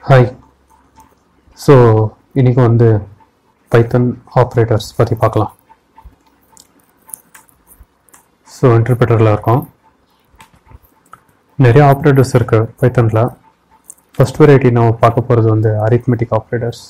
hi so இன்றைக்கி வந்து பைத்தன் operators பற்றி பார்க்கலாம் ஸோ இன்டர்பிரட்டரில் இருக்கோம் நிறைய ஆப்ரேட்டர்ஸ் இருக்குது பைத்தனில் ஃபர்ஸ்ட் வெரைட்டி நம்ம பார்க்க போகிறது வந்து அரித்மெட்டிக் ஆப்ரேட்டர்ஸ்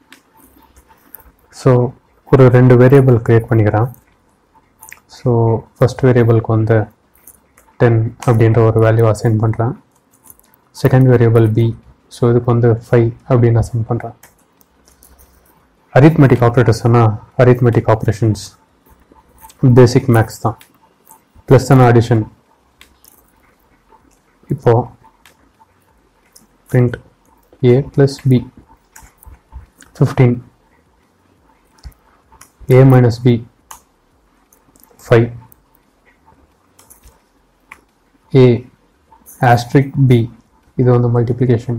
ஸோ ஒரு ரெண்டு வேரியபிள் க்ரியேட் பண்ணிக்கிறேன் ஸோ ஃபஸ்ட் வேரியபிளுக்கு வந்து டென் அப்படின்ற ஒரு வேல்யூ அசைன் பண்ணுறேன் செகண்ட் வேரியபிள் பி ஸோ இதுக்கு வந்து ஃபைவ் அப்படின்னு அசைன் பண்ணுறேன் அரித்மெட்டிக் ஆப்ரேட்டர்ஸ்னா அரித்மெட்டிக் ஆப்ரேஷன்ஸ் பேசிக் மேக்ஸ் தான் ப்ளஸ் தானே அடிஷன் இப்போ print a plus b 15 a minus b 5 a asterisk b இது வந்து multiplication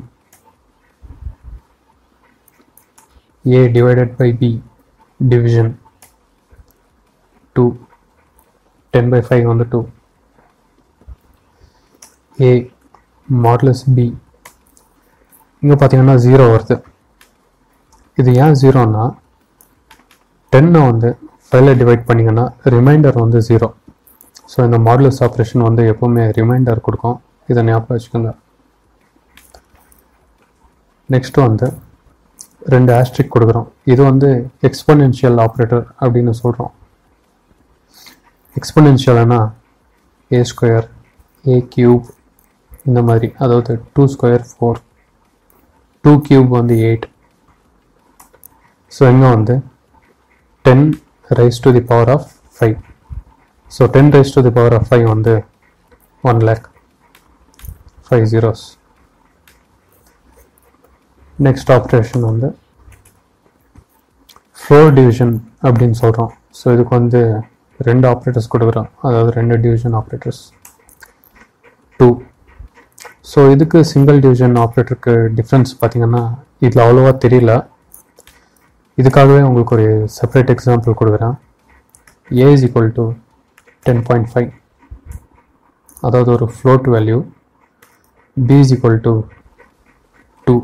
a divided by b division 2 10 by 5 on the 2 a modulus b இங்கே பார்த்தீங்கன்னா ஜீரோ வருது இது ஏன் ஜீரோன்னா டென்னை வந்து ஃபைவ்ல டிவைட் பண்ணிங்கன்னா ரிமைண்டர் வந்து ஜீரோ ஸோ இந்த மாடுலஸ் ஆப்ரேஷன் வந்து எப்போவுமே ரிமைண்டர் கொடுக்கும் இதை ஞாபகம் வச்சுக்கோங்க நெக்ஸ்ட் வந்து ரெண்டு ஆஸ்ட்ரிக் கொடுக்குறோம் இது வந்து எக்ஸ்பொனென்ஷியல் ஆப்ரேட்டர் அப்படின்னு சொல்கிறோம் எக்ஸ்பொனென்ஷியல்னா ஏ ஸ்கொயர் ஏ கியூப் இந்த மாதிரி அதாவது two square four two cube வந்து எயிட் ஸோ இங்கே வந்து ten raise to the power of five so ten raise to the power of five வந்து one lakh five zeros next operation வந்து ஃப்ளோர் டிவிஷன் அப்படின்னு சொல்கிறோம் ஸோ இதுக்கு வந்து ரெண்டு ஆப்ரேட்டர்ஸ் கொடுக்குறோம் அதாவது ரெண்டு டிவிஷன் ஆப்ரேட்டர்ஸ் டூ ஸோ இதுக்கு சிங்கிள் டிவிஷன் ஆப்ரேட்டருக்கு டிஃப்ரென்ஸ் பார்த்தீங்கன்னா இதில் அவ்வளோவா தெரியல இதுக்காகவே உங்களுக்கு ஒரு செப்பரேட் எக்ஸாம்பிள் கொடுக்குறேன் A is equal to ten point five அதாவது ஒரு float value B is equal to two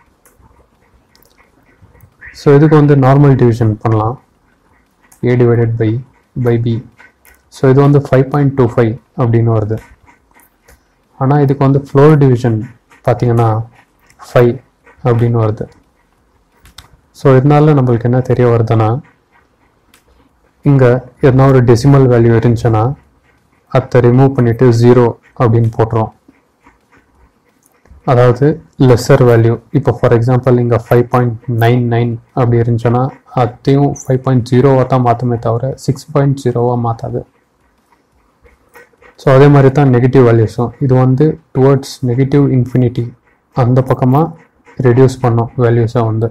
so இதுக்கு வந்து நார்மல் டிவிஷன் பண்ணலாம் A divided by by B so இது வந்து ஃபைவ் பாயிண்ட் டூ ஃபைவ் அப்படின்னு வருது ஆனால் இதுக்கு வந்து ஃப்ளோர் டிவிஷன் பார்த்தீங்கன்னா ஃபைவ் அப்படின்னு வருது ஸோ இதனால நம்மளுக்கு என்ன தெரிய வருதுன்னா இங்கே எதனா ஒரு டெசிமல் வேல்யூ இருந்துச்சுன்னா அதை ரிமூவ் பண்ணிவிட்டு ஜீரோ அப்படின்னு போட்டுரும் அதாவது லெஸ்ஸர் வேல்யூ இப்போ ஃபார் எக்ஸாம்பிள் இங்கே ஃபைவ் பாயிண்ட் நைன் நைன் அப்படி இருந்துச்சுன்னா அதையும் ஃபைவ் பாயிண்ட் ஜீரோவாக தான் மாற்றுமே தவிர சிக்ஸ் பாயிண்ட் ஜீரோவாக மாற்றாது ஸோ அதே மாதிரி தான் நெகட்டிவ் வேல்யூஸும் இது வந்து டுவர்ட்ஸ் நெகட்டிவ் இன்ஃபினிட்டி அந்த பக்கமாக ரெடியூஸ் பண்ணும் வேல்யூஸை வந்து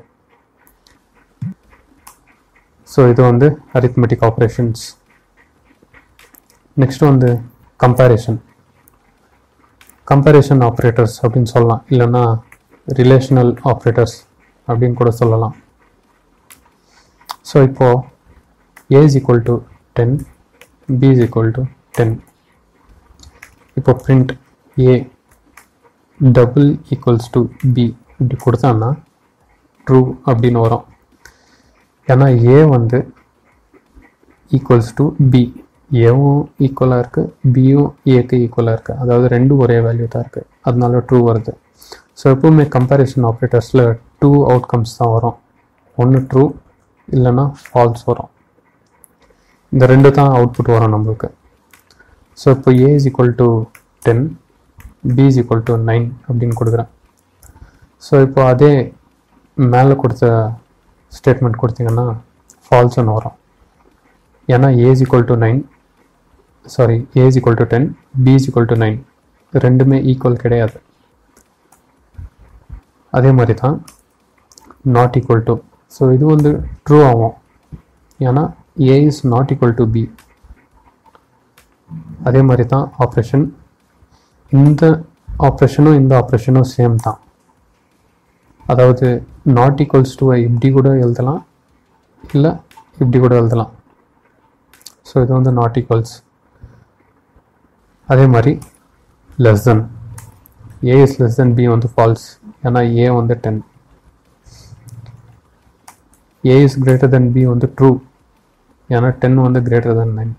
ஸோ இது வந்து அரித்மெட்டிக் ஆப்ரேஷன்ஸ் நெக்ஸ்ட் வந்து கம்பேரிசன் கம்பேரிசன் ஆப்ரேட்டர்ஸ் அப்படின்னு சொல்லலாம் இல்லைன்னா ரிலேஷனல் ஆப்ரேட்டர்ஸ் அப்படின்னு கூட சொல்லலாம் ஸோ இப்போது A is equal to ten B is equal to ten இப்போ print A double equals to B இப்படி கொடுத்தான்னா ட்ரூ அப்படின்னு வரும் ஏன்னா ஏ வந்து ஈக்குவல்ஸ் டு பி ஏவும் ஈக்குவலாக இருக்குது பியும் ஏக்கு ஈக்குவலாக இருக்குது அதாவது ரெண்டும் ஒரே வேல்யூ தான் இருக்குது அதனால ட்ரூ வருது ஸோ எப்பவுமே கம்பேரிசன் ஆப்ரேட்டர்ஸில் டூ அவுட்கம்ஸ் தான் வரும் ஒன்று ட்ரூ இல்லைன்னா ஃபால்ஸ் வரும் இந்த ரெண்டு தான் அவுட்புட் வரும் நம்மளுக்கு ஸோ இப்போ A is equal to ten B is equal to nine அப்படின்னு கொடுக்குறேன் ஸோ இப்போ அதே மேலே கொடுத்த ஸ்டேட்மெண்ட் கொடுத்தீங்கன்னா ஃபால்ஸ்னு வரும் ஏன்னா A is equal to nine sorry A is equal to ten B is equal to nine ரெண்டுமே ஈக்குவல் கிடையாது அதே மாதிரி தான் நாட் ஈக்குவல் டு ஸோ இது வந்து ட்ரூ ஆகும் ஏன்னா A is not equal to B அதே மாதிரி தான் ஆப்ரேஷன் இந்த ஆப்ரேஷனும் இந்த ஆப்ரேஷனும் சேம் தான் அதாவது நாட் ஈக்குவல்ஸ் டு இப்படி கூட எழுதலாம் இல்லை இப்படி கூட எழுதலாம் ஸோ இது வந்து நாட் ஈக்குவல்ஸ் அதே மாதிரி less than a is less than b வந்து ஃபால்ஸ் ஏன்னா ஏ வந்து ten a is greater than b வந்து ட்ரூ ஏன்னா டென் வந்து கிரேட்டர் தென் நைன்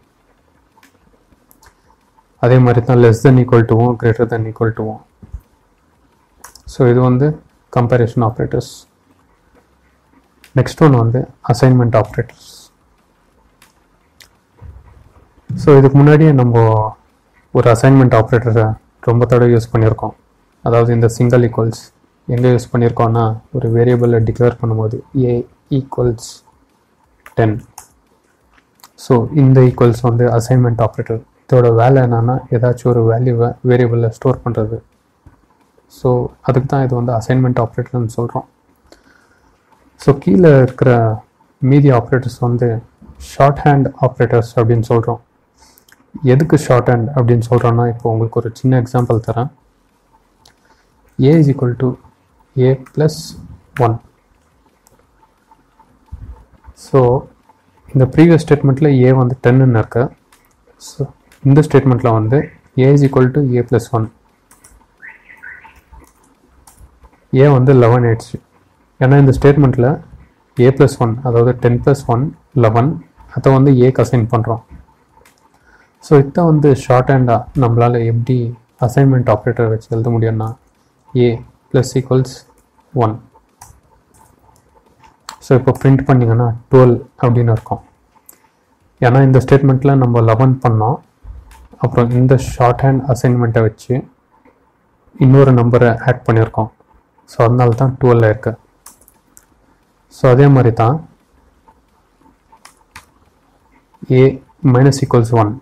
அதே மாதிரி தான் லெஸ் தென் ஈக்குவல் டுவும் கிரேட்டர் தென் ஈக்குவல் டுவும் ஸோ இது வந்து கம்பேரிஷன் ஆப்ரேட்டர்ஸ் நெக்ஸ்ட் ஒன் வந்து அசைன்மெண்ட் ஆப்ரேட்டர்ஸ் ஸோ இதுக்கு முன்னாடியே நம்ம ஒரு அசைன்மெண்ட் ஆப்ரேட்டரை ரொம்ப தடவை யூஸ் பண்ணியிருக்கோம் அதாவது இந்த சிங்கிள் ஈக்குவல்ஸ் எங்கே யூஸ் பண்ணியிருக்கோம்னா ஒரு வேரியபிளை டிக்ளேர் பண்ணும்போது ஏ ஈக்குவல்ஸ் டென் ஸோ இந்த ஈக்குவல்ஸ் வந்து அசைன்மெண்ட் ஆப்ரேட்டர் இதோட வேலை என்னன்னா ஏதாச்சும் ஒரு வேல்யூவை வேரியபிளில் ஸ்டோர் பண்ணுறது ஸோ அதுக்கு தான் இது வந்து அசைன்மெண்ட் ஆப்ரேட்டர்னு சொல்கிறோம் ஸோ கீழே இருக்கிற மீதி ஆப்ரேட்டர்ஸ் வந்து ஷார்ட் ஹேண்ட் ஆப்ரேட்டர்ஸ் அப்படின்னு சொல்கிறோம் எதுக்கு ஷார்ட் ஹேண்ட் அப்படின்னு சொல்கிறோன்னா இப்போ உங்களுக்கு ஒரு சின்ன எக்ஸாம்பிள் தரேன் a is equal to a plus one so இந்த ப்ரீவியஸ் ஸ்டேட்மெண்ட்டில் ஏ வந்து டென்னு இருக்கு ஸோ இந்த ஸ்டேட்மெண்ட்டில் வந்து a is equal to a plus one a வந்து லெவன் ஆயிடுச்சு ஏன்னா இந்த ஸ்டேட்மெண்ட்டில் ஏ ப்ளஸ் ஒன் அதாவது டென் ப்ளஸ் ஒன் லெவன் அதை வந்து ஏக்கு அசைன் பண்ணுறோம் ஸோ இதான் வந்து ஷார்ட் ஹேண்டாக நம்மளால் எப்படி அசைன்மெண்ட் ஆப்ரேட்டர் வச்சு எழுத முடியும்னா a plus equals one so இப்போ பிரிண்ட் பண்ணிங்கன்னா டுவெல் அப்படின்னு இருக்கும் ஏன்னா இந்த ஸ்டேட்மெண்ட்டில் நம்ம லெவன் பண்ணோம் அப்புறம் இந்த ஷார்ட் ஹேண்ட் அசைன்மெண்ட்டை வச்சு இன்னொரு நம்பரை ஆட் பண்ணியிருக்கோம் ஸோ அதனால தான் டுவெல் இருக்கு ஸோ அதே மாதிரி தான் a minus equals one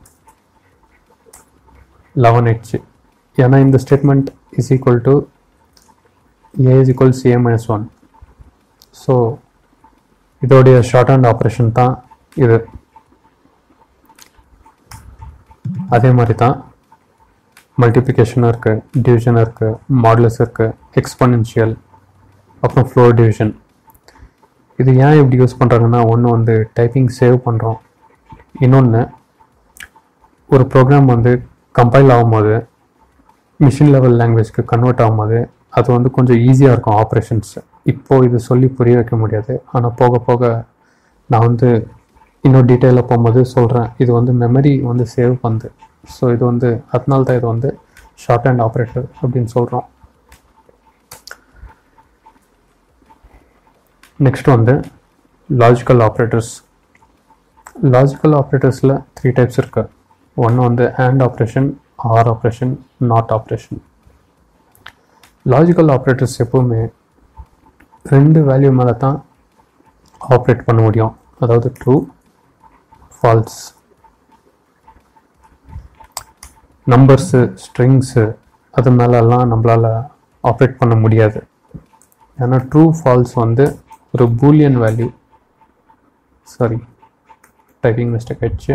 eleven ஆயிடுச்சு ஏன்னா இந்த statement is equal to a is equals a minus one so இதோடைய ஷார்ட் ஹேண்ட் ஆப்ரேஷன் தான் இது அதே மாதிரி தான் மல்டிப்ளிகேஷனும் இருக்குது டிவிஷனும் இருக்குது மாடலஸ் இருக்குது எக்ஸ்பனென்ஷியல் அப்புறம் ஃப்ளோர் டிவிஷன் இது ஏன் இப்படி யூஸ் பண்ணுறாங்கன்னா ஒன்று வந்து டைப்பிங் சேவ் பண்ணுறோம் இன்னொன்று ஒரு ப்ரோக்ராம் வந்து கம்பைல் ஆகும்போது மிஷின் லெவல் லாங்குவேஜ்க்கு கன்வெர்ட் ஆகும்போது அது வந்து கொஞ்சம் ஈஸியாக இருக்கும் ஆப்ரேஷன்ஸ் இப்போது இது சொல்லி புரிய வைக்க முடியாது ஆனால் போக போக நான் வந்து இன்னும் டீட்டெயிலாக போகும்போது சொல்கிறேன் இது வந்து மெமரி வந்து சேவ் பண்ணுது ஸோ இது வந்து அதனால தான் இது வந்து ஷார்ட் ஹேண்ட் ஆப்ரேட்டர் அப்படின்னு சொல்கிறோம் நெக்ஸ்ட் வந்து லாஜிக்கல் ஆப்ரேட்டர்ஸ் லாஜிக்கல் ஆப்ரேட்டர்ஸில் த்ரீ டைப்ஸ் இருக்கு ஒன்று வந்து and operation or operation not operation logical operators எப்போவுமே ரெண்டு வேல்யூ மேலே தான் ஆப்ரேட் பண்ண முடியும் அதாவது ட்ரூ ஃபால்ஸ் நம்பர்ஸு ஸ்ட்ரிங்ஸு அது மேலெல்லாம் நம்மளால் ஆப்ரேட் பண்ண முடியாது ஏன்னா ட்ரூ ஃபால்ஸ் வந்து ஒரு Boolean value sorry typing mistake ஆயிடுச்சு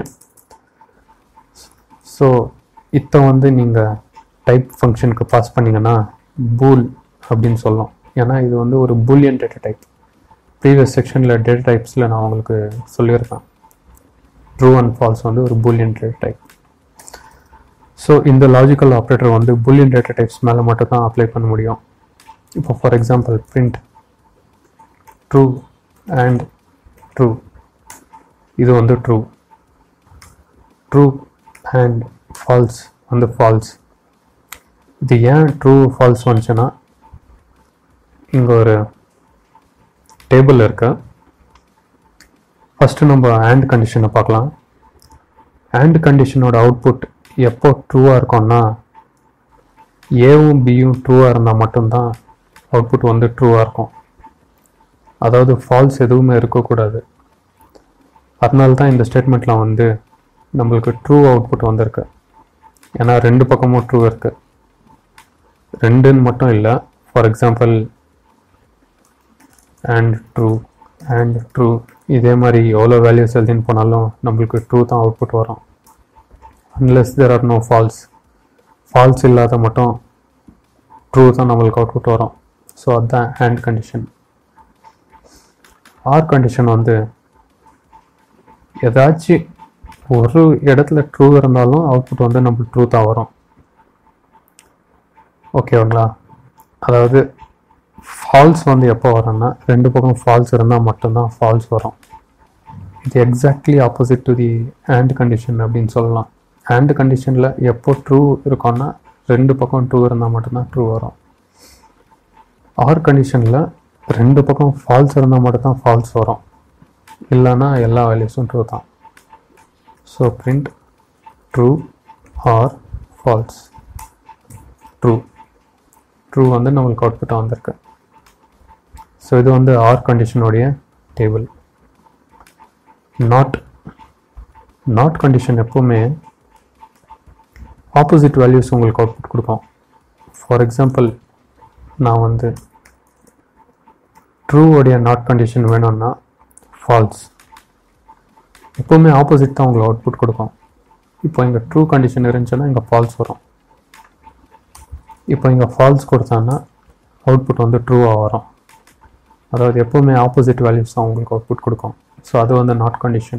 ஸோ இதை வந்து நீங்கள் டைப் ஃபங்க்ஷனுக்கு பாஸ் பண்ணிங்கன்னா பூல் அப்படின்னு சொல்லலாம் ஏன்னா இது வந்து ஒரு பூலியன் டேட்டா டைப் ப்ரீவியஸ் செக்ஷனில் டேட்டா டைப்ஸில் நான் உங்களுக்கு சொல்லியிருக்கேன் ட்ரூ அண்ட் ஃபால்ஸ் வந்து ஒரு பூலியன் டேட்டா டைப் ஸோ இந்த லாஜிக்கல் ஆப்ரேட்டர் வந்து பூலியன் டேட்டா டைப்ஸ் மேலே மட்டும் தான் அப்ளை பண்ண முடியும் இப்போ for example print true and true இது வந்து ட்ரூ ட்ரூ அண்ட் ஃபால்ஸ் வந்து ஃபால்ஸ் இது ஏன் ட்ரூ ஃபால்ஸ் வந்துச்சுன்னா இங்கே ஒரு டேபிள் இருக்கு ஃபஸ்ட்டு நம்ம ஆண்ட் கண்டிஷனை பார்க்கலாம் ஆண்ட் கண்டிஷனோட அவுட்புட் எப்போ ட்ரூவாக இருக்கும்னா ஏவும் பியும் ட்ரூவாக இருந்தால் மட்டும்தான் அவுட்புட் வந்து ட்ரூவாக இருக்கும் அதாவது ஃபால்ஸ் எதுவுமே இருக்கக்கூடாது அதனால தான் இந்த ஸ்டேட்மெண்ட்டில் வந்து நம்மளுக்கு ட்ரூ அவுட்புட் வந்திருக்கு ஏன்னா ரெண்டு பக்கமும் ட்ரூ இருக்கு ரெண்டுன்னு மட்டும் இல்லை for example and true and true இதே மாதிரி எவ்வளோ வேல்யூஸ் எழுதின்னு போனாலும் நம்மளுக்கு ட்ரூ தான் அவுட்புட் வரும் unless there are no false false இல்லாத மட்டும் ட்ரூ தான் நம்மளுக்கு அவுட்புட் வரும் ஸோ அதுதான் ஹேண்ட் கண்டிஷன் ஆர் கண்டிஷன் வந்து ஏதாச்சும் ஒரு இடத்துல ட்ரூ இருந்தாலும் அவுட்புட் வந்து நம்மளுக்கு ட்ரூ தான் வரும் ஓகேங்களா அதாவது ஃபால்ஸ் வந்து எப்போ வரும்னா ரெண்டு பக்கம் ஃபால்ஸ் இருந்தால் மட்டும்தான் ஃபால்ஸ் வரும் இது exactly opposite to the and condition அப்படின்னு சொல்லலாம் and கண்டிஷனில் எப்போ ட்ரூ இருக்கும்னா ரெண்டு பக்கம் ட்ரூ இருந்தால் மட்டும்தான் ட்ரூ வரும் ஆர் கண்டிஷனில் ரெண்டு பக்கம் ஃபால்ஸ் இருந்தால் மட்டும்தான் ஃபால்ஸ் வரும் இல்லைன்னா எல்லா வேல்யூஸும் ட்ரூ தான் so print true or false true true வந்து நம்மளுக்கு அவுட்புட்டாக வந்திருக்கு ஸோ இது வந்து ஆர் கண்டிஷனுடைய டேபிள் நாட் நாட் கண்டிஷன் எப்போவுமே ஆப்போசிட் வேல்யூஸ் உங்களுக்கு அவுட்புட் கொடுக்கும் ஃபார் எக்ஸாம்பிள் நான் வந்து ட்ரூ உடைய நாட் கண்டிஷன் வேணும்னா ஃபால்ஸ் எப்போவுமே ஆப்போசிட் தான் உங்களுக்கு அவுட்புட் கொடுக்கும் இப்போ இங்கே ட்ரூ கண்டிஷன் இருந்துச்சுன்னா இங்கே ஃபால்ஸ் வரும் இப்போ இங்கே ஃபால்ஸ் கொடுத்தான்னா அவுட்புட் வந்து ட்ரூவாக வரும் அதாவது எப்போவுமே ஆப்போசிட் வேல்யூஸ் தான் உங்களுக்கு அவுட்புட் கொடுக்கும் ஸோ அது வந்து not condition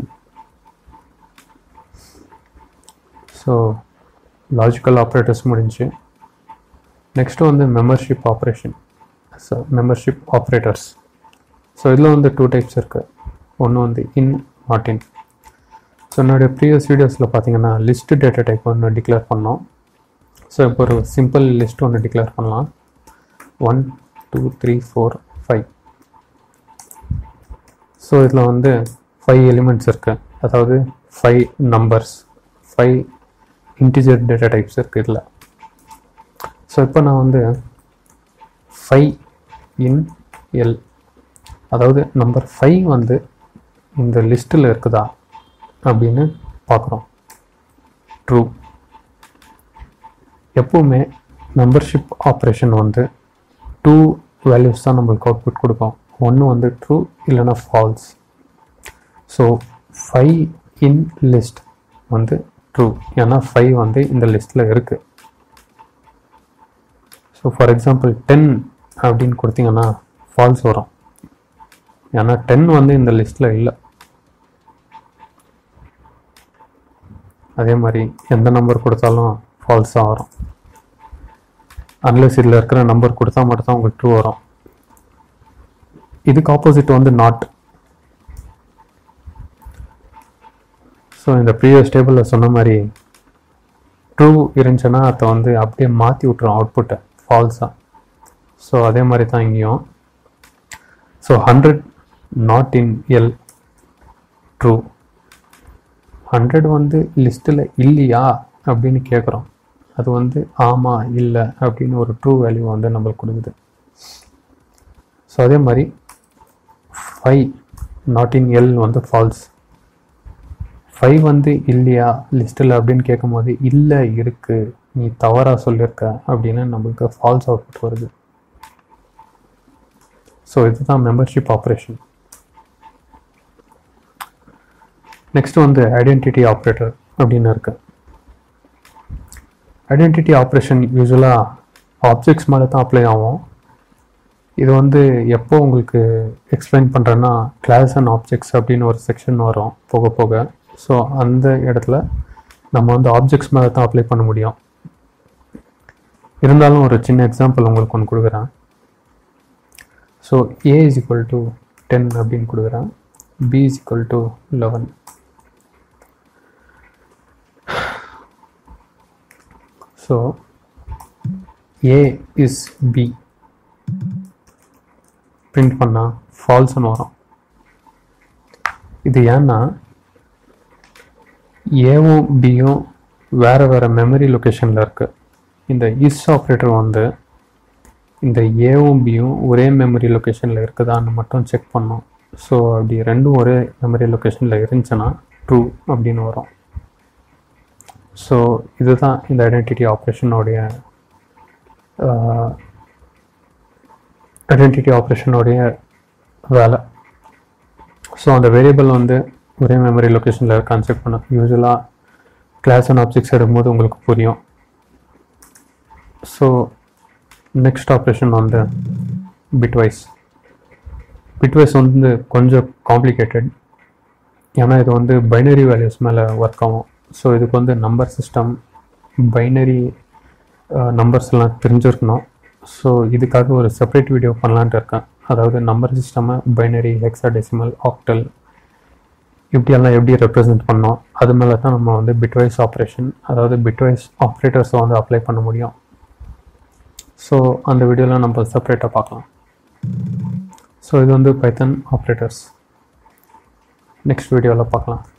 so logical operators முடிஞ்சு நெக்ஸ்ட்டு வந்து membership operation so membership operators so இதில் வந்து டூ டைப்ஸ் இருக்குது ஒன்று வந்து இன் நாட் இன் ஸோ என்னுடைய ப்ரீவியஸ் வீடியோஸில் பார்த்தீங்கன்னா லிஸ்ட் டேட்டா டைப் ஒன்று டிக்ளேர் பண்ணோம் ஸோ இப்போ ஒரு சிம்பிள் லிஸ்ட் ஒன்று டிக்ளேர் பண்ணலாம் one two three four five so இதில் வந்து ஃபைவ் எலிமெண்ட்ஸ் இருக்குது அதாவது five numbers five integer data types இருக்குது இதில் ஸோ இப்போ நான் வந்து ஃபைவ் இன் எல் அதாவது நம்பர் ஃபைவ் வந்து இந்த லிஸ்ட்டில் இருக்குதா அப்படின்னு பார்க்குறோம் ட்ரூ எப்போவுமே மெம்பர்ஷிப் ஆப்ரேஷன் வந்து டூ வேல்யூஸ் தான் நம்மளுக்கு அவுட்புட் கொடுக்கும் ஒன்று வந்து ட்ரூ இல்லைன்னா false so five in list வந்து ட்ரூ ஏன்னா ஃபைவ் வந்து இந்த லிஸ்ட்டில் இருக்குது ஸோ ஃபார் எக்ஸாம்பிள் டென் அப்படின்னு கொடுத்தீங்கன்னா ஃபால்ஸ் வரும் ஏன்னா டென் வந்து இந்த லிஸ்ட்டில் இல்லை அதே மாதிரி எந்த நம்பர் கொடுத்தாலும் ஃபால்ஸாக வரும் அன்லெஸ் இதில் இருக்கிற நம்பர் கொடுத்தா மட்டும் தான் உங்களுக்கு ட்ரூ வரும் இதுக்கு ஆப்போசிட் வந்து நாட் ஸோ இந்த ப்ரீவியஸ் டேபிளில் சொன்ன மாதிரி ட்ரூ இருந்துச்சுன்னா அதை வந்து அப்படியே மாற்றி விட்டுரும் அவுட்புட்டை ஃபால்ஸாக ஸோ அதே மாதிரி தான் இங்கேயும் so hundred not in l true hundred வந்து லிஸ்ட்டில் இல்லையா அப்படின்னு கேட்குறோம் அது வந்து ஆமாம் இல்லை அப்படின்னு ஒரு ட்ரூ வேல்யூ வந்து நம்மளுக்கு கொடுக்குது ஸோ அதே மாதிரி ஃபைவ் நாட் இன் எல் வந்து ஃபால்ஸ் ஃபைவ் வந்து இல்லையா லிஸ்ட்டில் அப்படின்னு கேட்கும்போது இல்லை இருக்குது நீ தவறாக சொல்லியிருக்க அப்படின்னு நம்மளுக்கு ஃபால்ஸ் அவுட்புட் வருது ஸோ இதுதான் மெம்பர்ஷிப் ஆப்ரேஷன் நெக்ஸ்ட் வந்து ஐடென்டிட்டி ஆப்ரேட்டர் அப்படின்னு இருக்கு ஐடென்டிட்டி ஆப்ரேஷன் யூஸ்வலாக ஆப்ஜெக்ட்ஸ் மேலே தான் அப்ளை ஆகும் இது வந்து எப்போ உங்களுக்கு எக்ஸ்பிளைன் பண்ணுறேன்னா கிளாஸ் அண்ட் ஆப்ஜெக்ட்ஸ் அப்படின்னு ஒரு செக்ஷன் வரும் போக போக ஸோ அந்த இடத்துல நம்ம வந்து ஆப்ஜெக்ட்ஸ் மேலே தான் அப்ளை பண்ண முடியும் இருந்தாலும் ஒரு சின்ன எக்ஸாம்பிள் உங்களுக்கு ஒன்று கொடுக்குறேன் so a is equal to ten அப்படின்னு கொடுக்குறேன் b is equal to eleven so a is b print பண்ணால் ஃபால்ஸ்னு வரும் இது ஏன்னா ஏவும் பியும் வேறு வேறு மெமரி லொக்கேஷனில் இருக்குது இந்த இஸ் ஆப்ரேட்டர் வந்து இந்த ஏவும் பியும் ஒரே மெமரி லொக்கேஷனில் இருக்குதான்னு மட்டும் செக் பண்ணோம் ஸோ அப்படி ரெண்டும் ஒரே மெமரி லொக்கேஷனில் இருந்துச்சுன்னா ட்ரூ அப்படின்னு வரும் ஸோ இதுதான் இந்த ஐடென்டிட்டி ஆப்ரேஷனோடைய ஐடென்டிட்டி ஆப்ரேஷனோடைய வேலை ஸோ அந்த வேரியபிள் வந்து ஒரே மெமரி லொக்கேஷனில் கான்செப்ட் பண்ணும் யூஸ்வலாக கிளாஸ் அண்ட் ஆப்ஜெக்ட்ஸ் எடுக்கும்போது உங்களுக்கு புரியும் ஸோ நெக்ஸ்ட் ஆப்ரேஷன் வந்து பிட்வைஸ் பிட்வைஸ் வந்து கொஞ்சம் காம்ப்ளிகேட்டட் ஏன்னா இது வந்து பைனரி வேல்யூஸ் மேலே ஒர்க் ஆகும் ஸோ இதுக்கு வந்து நம்பர் சிஸ்டம் பைனரி நம்பர்ஸ் எல்லாம் தெரிஞ்சிருக்கணும் ஸோ இதுக்காக ஒரு செப்பரேட் வீடியோ பண்ணலான்ட்டு இருக்கேன் அதாவது நம்பர் சிஸ்டமை பைனரி ஹெக்ஸாடெசிமல் ஆக்டல் இப்படியெல்லாம் எப்படி ரெப்ரசன்ட் பண்ணோம் அது மேலே தான் நம்ம வந்து பிட்வைஸ் ஆப்ரேஷன் அதாவது பிட்வைஸ் ஆப்ரேட்டர்ஸை வந்து அப்ளை பண்ண முடியும் ஸோ அந்த வீடியோவில் நம்ம செப்பரேட்டாக பார்க்கலாம் ஸோ இது வந்து பைத்தன் ஆப்ரேட்டர்ஸ் நெக்ஸ்ட் வீடியோவில் பார்க்கலாம்